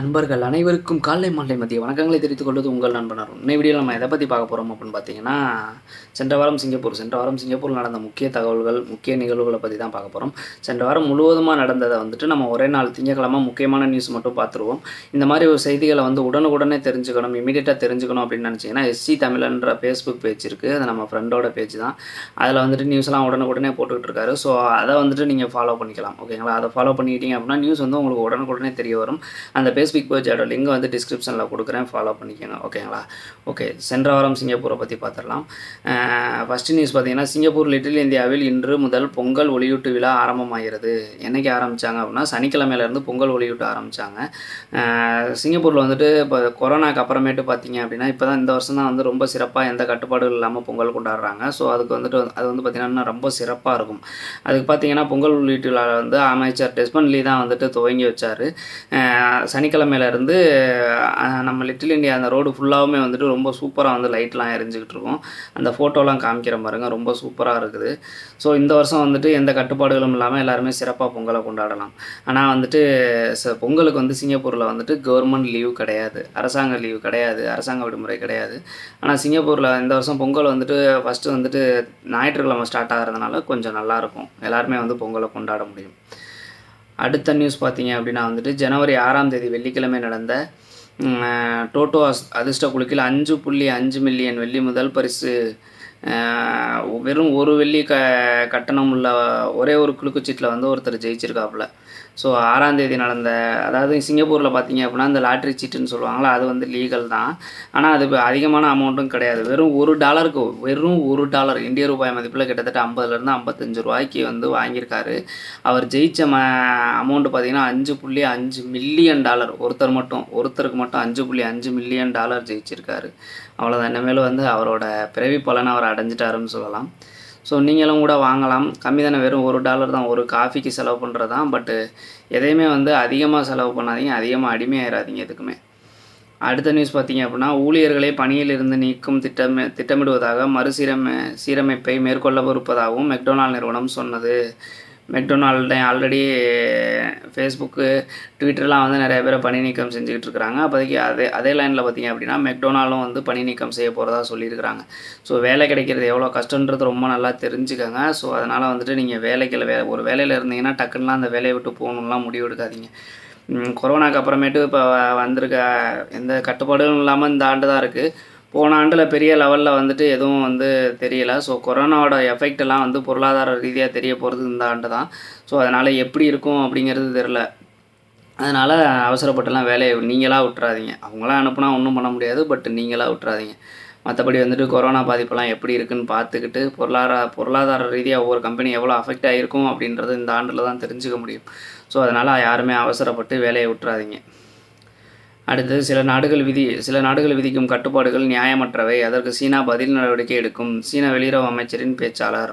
நண்பர்கள் அனைவருக்கும் காலை மாலை மதிய வணக்கங்களை தெரிவித்துக் கொள்வது உங்கள் நண்பன் அருண் இந்த வீடியோவில் நம்ம எதை பற்றி பார்க்க போகிறோம் அப்படின்னு பார்த்தீங்கன்னா சென்ற வாரம் சிங்கப்பூர் சென்ற வாரம் சிங்கப்பூரில் நடந்த முக்கிய தகவல்கள் முக்கிய நிகழ்வுகளை பற்றி தான் பார்க்க போகிறோம் சென்ற வாரம் முழுவதுமாக நடந்ததை வந்துட்டு நம்ம ஒரே நாள் திங்கக்கிழமை முக்கியமான நியூஸ் மட்டும் பார்த்துருவோம் இந்த மாதிரி ஒரு செய்திகளை வந்து உடனுக்குடனே தெரிஞ்சுக்கணும் இமீடியட்டாக தெரிஞ்சுக்கணும் அப்படின்னு நினச்சிங்கன்னா எஸ்சி தமிழன்ற ஃபேஸ்புக் பேஜ் இருக்குது அது நம்ம ஃப்ரெண்டோட பேஜ் தான் அதில் வந்துட்டு நியூஸ்லாம் உடனுக்குடனே போட்டுக்கிட்டு இருக்காரு ஸோ அதை வந்துட்டு நீங்கள் ஃபாலோ பண்ணிக்கலாம் ஓகேங்களா அதை ஃபாலோ பண்ணிக்கிட்டீங்க அப்படின்னா நியூஸ் வந்து உங்களுக்கு உடனுக்குடனே தெரிய வரும் அந்த ஃபேஸ்புக் பேஜோட லிங்க் வந்து டிஸ்கிரிப்ஷனில் கொடுக்குறேன் ஃபாலோ பண்ணிக்கோங்க ஓகேங்களா ஓகே சென்ற வாரம் சிங்கப்பூரை பற்றி பார்த்துடலாம் ஃபஸ்ட்டு நியூஸ் பார்த்தீங்கன்னா சிங்கப்பூர் லிட்டில் இந்தியாவில் இன்று முதல் பொங்கல் ஒளியூட்டு விழா ஆரம்பமாகிறது என்னைக்கு ஆரம்பித்தாங்க அப்படின்னா சனிக்கிழமையிலேருந்து பொங்கல் ஒளியூட்டு ஆரம்பித்தாங்க சிங்கப்பூரில் வந்துட்டு இப்போ கொரோனாக்கு அப்புறமேட்டு பார்த்தீங்க அப்படின்னா இப்போ தான் இந்த வருஷம் தான் வந்து ரொம்ப சிறப்பாக எந்த கட்டுப்பாடும் இல்லாமல் பொங்கல் கொண்டாடுறாங்க ஸோ அதுக்கு வந்துட்டு அது வந்து பார்த்திங்கன்னா ரொம்ப சிறப்பாக இருக்கும் அதுக்கு பார்த்தீங்கன்னா பொங்கல் உள்ளிட்டு விழா வந்து அமைச்சர் டெஸ்மன் லீ தான் வந்துட்டு துவங்கி வச்சார் சனிக்கிழமையிலேருந்து நம்ம லிட்டில் இந்தியா அந்த ரோடு ஃபுல்லாகவுமே வந்துட்டு ரொம்ப சூப்பராக வந்து லைட்லாம் எரிஞ்சுக்கிட்டு இருக்கும் அந்த ஃபோட்டோலாம் காமிக்கிற பாருங்க ரொம்ப சூப்பராக இருக்குது ஸோ இந்த வருஷம் வந்துட்டு எந்த கட்டுப்பாடுகளும் இல்லாமல் எல்லாருமே சிறப்பாக பொங்கலை கொண்டாடலாம் ஆனால் வந்துட்டு ச பொங்கலுக்கு வந்து சிங்கப்பூரில் வந்துட்டு கவர்மெண்ட் லீவ் கிடையாது அரசாங்க லீவ் கிடையாது அரசாங்க விடுமுறை கிடையாது ஆனால் சிங்கப்பூரில் இந்த வருஷம் பொங்கல் வந்துட்டு ஃபஸ்ட்டு வந்துட்டு ஞாயிற்றுக்கிழமை ஸ்டார்ட் ஆகிறதுனால கொஞ்சம் நல்லாயிருக்கும் எல்லாருமே வந்து பொங்கலை கொண்டாட முடியும் அடுத்த நியூஸ் பார்த்தீங்க அப்படின்னா வந்துட்டு ஜனவரி ஆறாம் தேதி வெள்ளிக்கிழமை நடந்த டோட்டோ அஸ் அதிர்ஷ்ட குழுக்கில் அஞ்சு புள்ளி அஞ்சு மில்லியன் வெள்ளி முதல் பரிசு வெறும் ஒரு வெள்ளி க கட்டணம் உள்ள ஒரே ஒரு குழுக்குச்சீட்டில் வந்து ஒருத்தர் ஜெயிச்சிருக்காப்புல ஸோ ஆறாம் தேதி நடந்த அதாவது சிங்கப்பூரில் பார்த்தீங்க அப்படின்னா இந்த லாட்ரி சீட்டுன்னு சொல்லுவாங்களா அது வந்து லீகல் தான் ஆனால் அது அதிகமான அமௌண்ட்டும் கிடையாது வெறும் ஒரு டாலருக்கு வெறும் ஒரு டாலர் இந்திய ரூபாய் மதிப்பில் கிட்டத்தட்ட ஐம்பதுலேருந்து ஐம்பத்தஞ்சு ரூபாய்க்கு வந்து வாங்கியிருக்காரு அவர் ஜெயித்த ம அமௌண்ட்டு பார்த்தீங்கன்னா அஞ்சு புள்ளி அஞ்சு மில்லியன் டாலர் ஒருத்தர் மட்டும் ஒருத்தருக்கு மட்டும் அஞ்சு புள்ளி அஞ்சு மில்லியன் டாலர் ஜெயிச்சிருக்காரு அவ்வளோதான் இனிமேல் வந்து அவரோட பிறவி பலனை அவர் அடைஞ்சிட்டாருன்னு சொல்லலாம் ஸோ நீங்களும் கூட வாங்கலாம் கம்மி தானே வெறும் ஒரு டாலர் தான் ஒரு காஃபிக்கு செலவு பண்ணுறது தான் பட்டு எதையுமே வந்து அதிகமாக செலவு பண்ணாதீங்க அதிகமாக அடிமையாயிடாதீங்க எதுக்குமே அடுத்த நியூஸ் பார்த்தீங்க அப்படின்னா ஊழியர்களை பணியிலிருந்து நீக்கும் திட்டமி திட்டமிடுவதாக மறுசீரமை சீரமைப்பை மேற்கொள்ளவிருப்பதாகவும் மெக்டொனால்ட் நிறுவனம் சொன்னது மெக்டொனால்டு ஆல்ரெடி ஃபேஸ்புக்கு ட்விட்டர்லாம் வந்து நிறைய பேரை பணி நீக்கம் செஞ்சுக்கிட்டு இருக்கிறாங்க அப்போதைக்கு அதே அதே லைனில் பார்த்திங்க அப்படின்னா மெக்டொனாலும் வந்து பணி நீக்கம் செய்ய போகிறதா சொல்லியிருக்கிறாங்க ஸோ வேலை கிடைக்கிறது எவ்வளோ கஷ்டன்றது ரொம்ப நல்லா தெரிஞ்சுக்கோங்க ஸோ அதனால் வந்துட்டு நீங்கள் வேலைக்கு வே ஒரு வேலையில் இருந்தீங்கன்னா டக்குன்னுலாம் அந்த வேலையை விட்டு போகணும்லாம் முடிவு எடுக்காதீங்க கொரோனாக்கு அப்புறமேட்டு இப்போ வந்திருக்க எந்த கட்டுப்பாடும் இல்லாமல் இந்த ஆண்டு தான் இருக்குது போன ஆண்டில் பெரிய லெவலில் வந்துட்டு எதுவும் வந்து தெரியல ஸோ கொரோனாவோட எஃபெக்ட் எல்லாம் வந்து பொருளாதார ரீதியாக தெரிய போகிறது இந்த ஆண்டு தான் ஸோ அதனால் எப்படி இருக்கும் அப்படிங்கிறது தெரில அதனால் அவசரப்பட்டுலாம் வேலையை நீங்களாக விட்டுறாதீங்க அவங்களாம் அனுப்புனா ஒன்றும் பண்ண முடியாது பட் நீங்களாக விட்டுறாதீங்க மற்றபடி வந்துட்டு கொரோனா பாதிப்பெல்லாம் எப்படி இருக்குன்னு பார்த்துக்கிட்டு பொருளாதார பொருளாதார ரீதியாக ஒவ்வொரு கம்பெனி எவ்வளோ அஃபெக்ட் ஆகிருக்கும் அப்படின்றது இந்த ஆண்டில் தான் தெரிஞ்சுக்க முடியும் ஸோ அதனால் யாருமே அவசரப்பட்டு வேலையை விட்டுறாதீங்க அடுத்தது சில நாடுகள் விதி சில நாடுகள் விதிக்கும் கட்டுப்பாடுகள் நியாயமற்றவை அதற்கு சீனா பதில் நடவடிக்கை எடுக்கும் சீன வெளியுறவு அமைச்சரின் பேச்சாளர்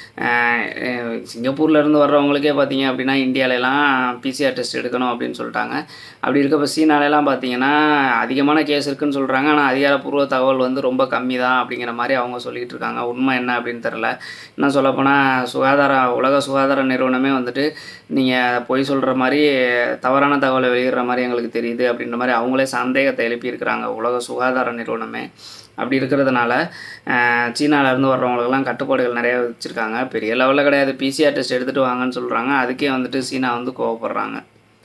சிங்கப்பூர்லேருந்து வர்றவங்களுக்கே பார்த்தீங்க அப்படின்னா இந்தியாவிலலாம் பிசிஆர் டெஸ்ட் எடுக்கணும் அப்படின்னு சொல்லிட்டாங்க அப்படி இருக்கப்போ சீனாலெலாம் பார்த்தீங்கன்னா அதிகமான கேஸ் இருக்குன்னு சொல்கிறாங்க ஆனால் அதிகாரப்பூர்வ தகவல் வந்து ரொம்ப கம்மி தான் அப்படிங்கிற மாதிரி அவங்க சொல்லிகிட்டு இருக்காங்க உண்மை என்ன அப்படின்னு தெரில இன்னும் சொல்லப்போனால் சுகாதார உலக சுகாதார நிறுவனமே வந்துட்டு நீங்கள் பொய் சொல்கிற மாதிரி தவறான தகவலை வெளியிடுற மாதிரி எங்களுக்கு தெரியுது அப்படின்ற மாதிரி அவங்களே சந்தேகத்தை எழுப்பியிருக்கிறாங்க உலக சுகாதார நிறுவனமே அப்படி இருக்கிறதுனால சீனாவிலேருந்து வர்றவங்களுக்கெல்லாம் கட்டுப்பாடுகள் நிறையா வச்சுருக்காங்க பெரிய லெவலில் கிடையாது பிசிஆர் டெஸ்ட் எடுத்துகிட்டு வாங்கன்னு சொல்கிறாங்க அதுக்கே வந்துட்டு சீனா வந்து கோவப்படுறாங்க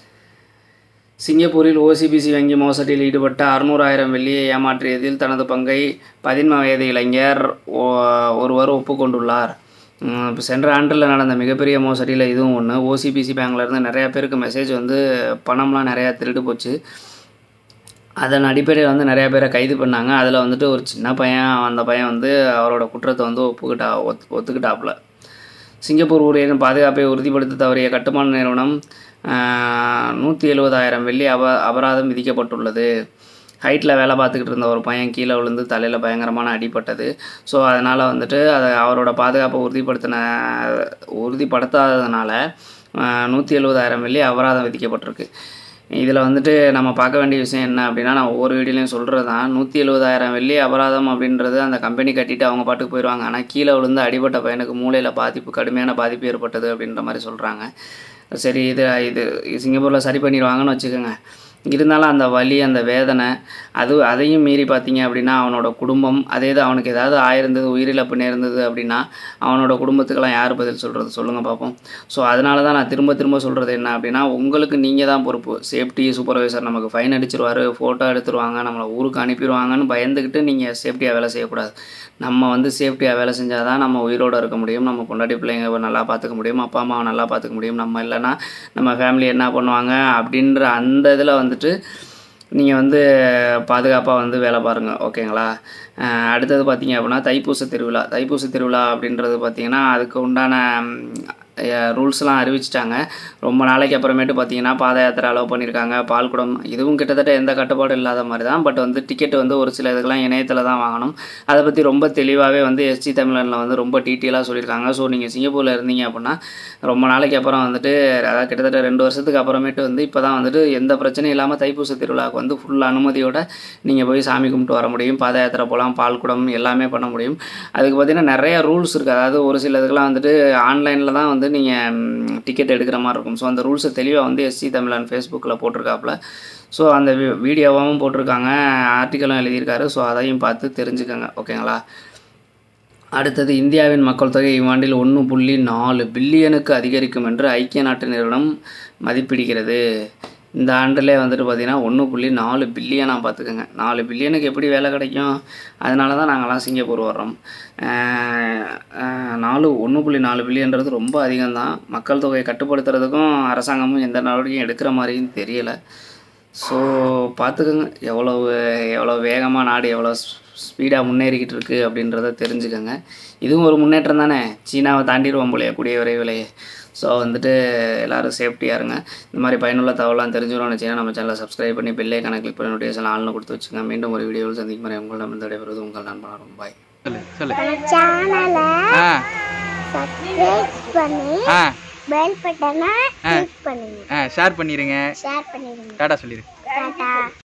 சிங்கப்பூரில் ஓசிபிசி வங்கி மோசடியில் ஈடுபட்ட அறுநூறாயிரம் வெள்ளியை ஏமாற்றியதில் தனது பங்கை பதின்ம வயது இளைஞர் ஒருவர் ஒப்புக்கொண்டுள்ளார் இப்போ சென்ற ஆண்டில் நடந்த மிகப்பெரிய மோசடியில் இதுவும் ஒன்று ஓசிபிசி பேங்க்லேருந்து நிறையா பேருக்கு மெசேஜ் வந்து பணம்லாம் நிறையா திருட்டு போச்சு அதன் அடிப்படையில் வந்து நிறையா பேரை கைது பண்ணாங்க அதில் வந்துட்டு ஒரு சின்ன பையன் அந்த பையன் வந்து அவரோட குற்றத்தை வந்து ஒப்புக்கிட்டா ஒத் ஒத்துக்கிட்டாப்புல சிங்கப்பூர் ஊழியரின் பாதுகாப்பை உறுதிப்படுத்த தவறிய கட்டுமான நிறுவனம் நூற்றி எழுபதாயிரம் வெள்ளி அப அபராதம் விதிக்கப்பட்டுள்ளது ஹைட்டில் வேலை பார்த்துக்கிட்டு இருந்த ஒரு பையன் கீழே விழுந்து தலையில் பயங்கரமான அடிப்பட்டது ஸோ அதனால் வந்துட்டு அதை அவரோட பாதுகாப்பை உறுதிப்படுத்தின உறுதிப்படுத்தாததுனால நூற்றி எழுபதாயிரம் வெள்ளி அபராதம் விதிக்கப்பட்டிருக்கு இதில் வந்துட்டு நம்ம பார்க்க வேண்டிய விஷயம் என்ன அப்படின்னா நான் ஒவ்வொரு வீடியோலையும் சொல்கிறது தான் நூற்றி எழுபதாயிரம் வெள்ளி அபராதம் அப்படின்றது அந்த கம்பெனி கட்டிட்டு அவங்க பாட்டுக்கு போயிடுவாங்க ஆனால் கீழே விழுந்து அடிபட்ட பையனுக்கு மூளையில் பாதிப்பு கடுமையான பாதிப்பு ஏற்பட்டது அப்படின்ற மாதிரி சொல்கிறாங்க சரி இது இது சிங்கப்பூரில் சரி பண்ணிடுவாங்கன்னு வச்சுக்கோங்க இருந்தாலும் அந்த வலி அந்த வேதனை அது அதையும் மீறி பார்த்தீங்க அப்படின்னா அவனோட குடும்பம் அதே இது அவனுக்கு ஏதாவது ஆயிருந்தது உயிரிழப்பு நேர்ந்தது அப்படின்னா அவனோட குடும்பத்துக்கெல்லாம் யார் பதில் சொல்கிறது சொல்லுங்கள் பார்ப்போம் ஸோ அதனால தான் நான் திரும்ப திரும்ப சொல்கிறது என்ன அப்படின்னா உங்களுக்கு நீங்கள் தான் பொறுப்பு சேஃப்டி சூப்பர்வைசர் நமக்கு ஃபைன் அடிச்சிருவாரு ஃபோட்டோ எடுத்துருவாங்க நம்மளை ஊருக்கு அனுப்பிடுவாங்கன்னு பயந்துக்கிட்டு நீங்கள் சேஃப்டியாக வேலை செய்யக்கூடாது நம்ம வந்து சேஃப்டியாக வேலை செஞ்சால் தான் நம்ம உயிரோடு இருக்க முடியும் நம்ம பொண்டாட்டி பிள்ளைங்க நல்லா பார்த்துக்க முடியும் அப்பா அம்மாவை நல்லா பார்த்துக்க முடியும் நம்ம இல்லைன்னா நம்ம ஃபேமிலி என்ன பண்ணுவாங்க அப்படின்ற அந்த இதில் வந்துட்டு நீங்கள் வந்து பாதுகாப்பாக வந்து வேலை பாருங்கள் ஓகேங்களா அஹ் அடுத்தது பார்த்தீங்க அப்படின்னா தைப்பூச திருவிழா தைப்பூச திருவிழா அப்படின்றது பார்த்தீங்கன்னா அதுக்கு உண்டான ரூல்ஸ்லாம் அறிவிச்சிட்டாங்க ரொம்ப நாளைக்கு அப்புறமேட்டு பார்த்தீங்கன்னா பாத யாத்திரை அலோவ் பண்ணியிருக்காங்க பால்குடம் இதுவும் கிட்டத்தட்ட எந்த கட்டுப்பாடும் இல்லாத மாதிரி தான் பட் வந்து டிக்கெட் வந்து ஒரு சில இதுக்கெல்லாம் இணையத்தில் தான் வாங்கணும் அதை பற்றி ரொம்ப தெளிவாகவே வந்து எஸ்டி தமிழனில் வந்து ரொம்ப டீட்டெயிலாக சொல்லியிருக்காங்க ஸோ நீங்கள் சிங்கப்பூரில் இருந்தீங்க அப்படின்னா ரொம்ப நாளைக்கு அப்புறம் வந்துட்டு அதாவது கிட்டத்தட்ட ரெண்டு வருஷத்துக்கு அப்புறமேட்டு வந்து இப்போ தான் வந்துட்டு எந்த பிரச்சனையும் இல்லாமல் தைப்பூச திருவிழாவுக்கு வந்து ஃபுல் அனுமதியோட நீங்கள் போய் சாமி கும்பிட்டு வர முடியும் பாத யாத்திரை போகலாம் பால்குடம் எல்லாமே பண்ண முடியும் அதுக்கு பார்த்தீங்கன்னா நிறைய ரூல்ஸ் இருக்குது அதாவது ஒரு சில இதுக்கெல்லாம் வந்துட்டு ஆன்லைனில் தான் வந்து நீங்கள் டிக்கெட் எடுக்கிற மாதிரி இருக்கும் ஸோ அந்த ரூல்ஸை தெளிவாக வந்து எஸ்சி தமிழன் ஃபேஸ்புக்கில் போட்டிருக்காப்புல ஸோ அந்த வி- வீடியோவாகவும் போட்டிருக்காங்க ஆர்டிக்கலும் எழுதியிருக்காரு ஸோ அதையும் பார்த்து தெரிஞ்சுக்கோங்க ஓகேங்களா அடுத்தது இந்தியாவின் மக்கள் தொகை இவ்வாண்டில் ஒன்று புள்ளி நாலு பில்லியனுக்கு அதிகரிக்கும் என்று ஐக்கிய நாட்டு நிறுவனம் மதிப்பிடுகிறது இந்த ஆண்டிலே வந்துட்டு பார்த்திங்கன்னா ஒன்று புள்ளி நாலு பில்லியனாக பார்த்துக்கோங்க நாலு பில்லியனுக்கு எப்படி வேலை கிடைக்கும் அதனால தான் நாங்கள்லாம் சிங்கப்பூர் வர்றோம் அஹ் அஹ் நாலு ஒன்று புள்ளி நாலு பில்லியன்றது ரொம்ப அதிகம்தான் மக்கள் தொகையை கட்டுப்படுத்துறதுக்கும் அரசாங்கமும் எந்த நடவடிக்கையும் எடுக்கிற மாதிரியும் தெரியலை ஸோ பார்த்துக்கோங்க எவ்வளவு எவ்வளோ வேகமாக நாடு எவ்வளோ ஸ்பீடாக முன்னேறிக்கிட்டு இருக்கு அப்படின்றத தெரிஞ்சுக்கோங்க இதுவும் ஒரு முன்னேற்றம் தானே சீனாவை தாண்டிடுவோம் போலையே கூடிய விரைவிலேயே ஸோ வந்துட்டு எல்லோரும் சேஃப்டியாக இருங்க இந்த மாதிரி பயனுள்ள தகவலாம் தெரிஞ்சுக்கணும்னு நினச்சிங்கன்னா நம்ம சேனலை சப்ஸ்கிரைப் பண்ணி பெல்லே கணக்கு கிளிக் பண்ணி நோட்டிஃபேஷன் ஆள்னு கொடுத்து வச்சுங்க மீண்டும் ஒரு வீடியோவில் சந்திக்கும் முறை உங்களிடம் இந்த விடைபெறுவது உங்கள் நண்பனாரும் பாய் சொல்லு சொல்லு சேனலை ஆ சப்ஸ்கிரைப் பண்ணி ஆ பெல் பட்டனை கிளிக் பண்ணுங்க ஆ ஷேர் பண்ணிடுங்க ஷேர் பண்ணிடுங்க டாடா சொல்லிடு டாடா